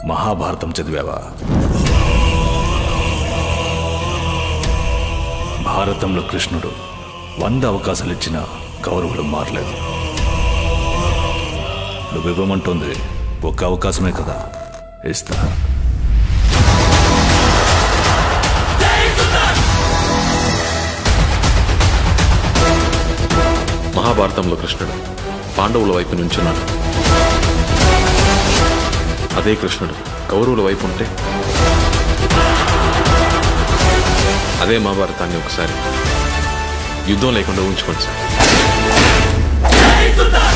మహాభారతం చదివావా భారతంలో కృష్ణుడు వంద అవకాశాలు ఇచ్చిన కౌరవులు మారలేదు నువ్వివ్వమంటుంది ఒక్క అవకాశమే కదా ఇస్తా మహాభారతంలో కృష్ణుడు పాండవుల వైపు నుంచున్నాడు అదే కృష్ణుడు కౌరవుల వైపు ఉంటే అదే మహాభారతాన్ని ఒకసారి యుద్ధం లేకుండా ఉంచుకోండి సార్